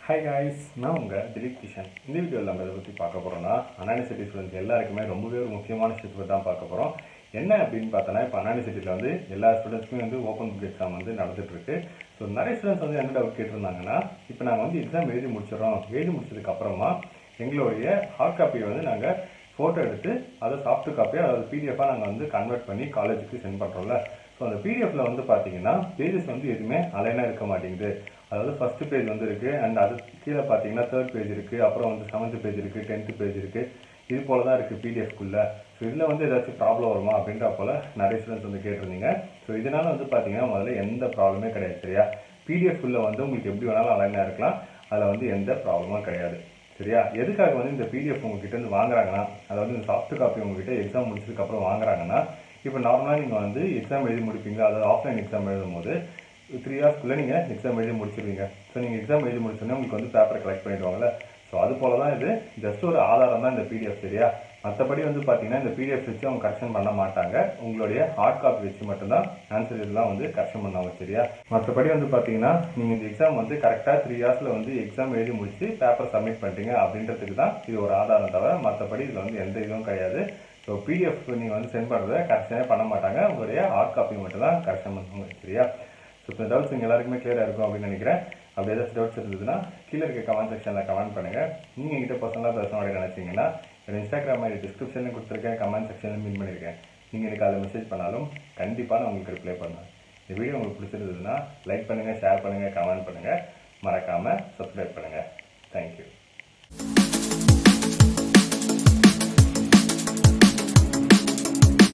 hi guys நான் உங்கள் திலீப் கிஷன் இந்த வீடியோவில் நம்ம இதை பற்றி பார்க்க போகிறோம்னா அனானிசிட்டி ஸ்டூடெண்ட்ஸ் எல்லாருக்குமே ரொம்பவே ஒரு முக்கியமான ஸ்டெப் பற்றி தான் பார்க்க போகிறோம் என்ன அப்படின்னு பார்த்தோன்னா இப்போ அனானிசிட்டியில் வந்து எல்லா ஸ்டூடெண்ட்ஸ்க்குமே வந்து ஓப்பன் புக் எக்ஸாம் வந்து நடந்துட்டு இருக்கு ஸோ நிறைய ஸ்டூடெண்ட்ஸ் வந்து என்ன டவுட் கேட்டிருந்தாங்கன்னா இப்போ நாங்கள் வந்து எக்ஸாம் எழுதி முடிச்சிடறோம் எழுதி முடிச்சதுக்கு அப்புறமா எங்களுடைய ஹார்ட் காப்பியை வந்து நாங்கள் ஃபோட்டோ எடுத்து அதை சாஃப்ட் காப்பியாக அதாவது பிடிஎஃபாக நாங்கள் வந்து கன்வெர்ட் பண்ணி காலேஜுக்கு சென்ட் பண்ணுறோம்ல ஸோ அந்த பிடிஎஃப்ல வந்து பார்த்தீங்கன்னா பேஜஸ் வந்து எதுவுமே அலைனாக இருக்க மாட்டேங்குது அதாவது ஃபர்ஸ்ட் பேஜ் வந்து இருக்குது அண்ட் அது கீழே பார்த்தீங்கன்னா தேர்ட் பேஜ் இருக்குது அப்புறம் வந்து செவன்த் பேஜ் இருக்குது டென்த்து பேஜ் இருக்குது இது போல தான் இருக்குது பிடிஎஃப்குள்ளே ஸோ இதில் வந்து ஏதாச்சும் ப்ராப்ளம் வருமா அப்படின்ற போல நிறைய ஸ்டூடெண்ட்ஸ் வந்து கேட்டிருந்தீங்க ஸோ இதனால வந்து பார்த்தீங்கன்னா முதல்ல எந்த ப்ராப்ளமே கிடையாது சரியா பிடிஎஃப் உள்ள வந்து உங்களுக்கு எப்படி வேணாலும் அலைனாக இருக்கலாம் அதில் வந்து எந்த ப்ராப்ளமும் கிடையாது சரியா எதுக்காக வந்து இந்த பிடிஎஃப் உங்ககிட்ட இருந்து வாங்குறாங்கன்னா அதாவது இந்த சாஃப்ட் காப்பி உங்ககிட்ட எக்ஸாம் முடிச்சதுக்கு அப்புறம் வாங்குறாங்கன்னா இப்போ நார்மலாக நீங்கள் வந்து எக்ஸாம் எழுதி முடிப்பீங்க அதாவது ஆஃப்லைன் எக்ஸாம் எழுதும் போது த்ரீ ஹவர்ஸ்க்குள்ளே நீங்கள் எக்ஸாம் எழுதி முடிச்சிருவீங்க ஸோ நீங்கள் எக்ஸாம் எழுதி முடிச்சோன்னே உங்களுக்கு வந்து பேப்பரை கலெக்ட் பண்ணிடுவாங்கல்ல ஸோ அது போல தான் இது ஜஸ்ட் ஒரு ஆதாரம் தான் இந்த பிடிஎஃப் சரியா மற்றபடி வந்து பார்த்தீங்கன்னா இந்த பிடிஎஃப் வச்சு அவங்க கரெக்ஷன் பண்ண மாட்டாங்க உங்களுடைய ஹார்ட் காப்பி வச்சு மட்டும்தான் ஆன்சர் இதெல்லாம் வந்து கரெக்ஷன் பண்ணுவாங்க சரியா மற்றபடி வந்து பார்த்தீங்கன்னா நீங்கள் இந்த எக்ஸாம் வந்து கரெக்டாக த்ரீ ஹவர்ஸில் வந்து எக்ஸாம் எழுதி முடிச்சு பேப்பர் சப்மிட் பண்ணிட்டீங்க அப்படின்றதுக்கு தான் இது ஒரு ஆதாரம் தவிர மற்றபடி இதில் வந்து எந்த இதுவும் கிடையாது ஸோ பிடிஎஃப் நீங்கள் வந்து சென்ட் பண்ணுறத கரெக்ஷனே பண்ண மாட்டாங்க உங்களுடைய ஹார்ட் காப்பி மட்டும் தான் கரெக்ஷன் பண்ணுவாங்க சரியா ஸோ இப்போ டவுட்ஸ் நீங்கள் எல்லாருக்குமே கிளியராக இருக்கும் அப்படின்னு நினைக்கிறேன் அப்படி ஏதாச்சும் டவுட்ஸ் இருந்ததுன்னா கீழே இருக்க கமெண்ட் செக்ஷனில் கமெண்ட் பண்ணுங்கள் நீங்கள் என்கிட்ட பர்சனலாக பேசணும் அப்படின்னு நினச்சிங்கன்னா என்னோட இன்ஸ்டாகிராம் ஐடி டிஸ்கிரிப்ஷன்லையும் கொடுத்துருக்கேன் கமெண்ட் செக்ஷன்லையும் மீன் பண்ணியிருக்கேன் நீங்கள் எனக்கு அதில் மெசேஜ் பண்ணாலும் கண்டிப்பாக நான் உங்களுக்கு ரிப்ளை பண்ணுவேன் இந்த வீடியோ உங்களுக்கு பிடிச்சிருந்ததுன்னா லைக் பண்ணுங்கள் ஷேர் பண்ணுங்கள் கமெண்ட் பண்ணுங்கள் மறக்காமல் சப்ஸ்கிரைப் பண்ணுங்கள் தேங்க்யூ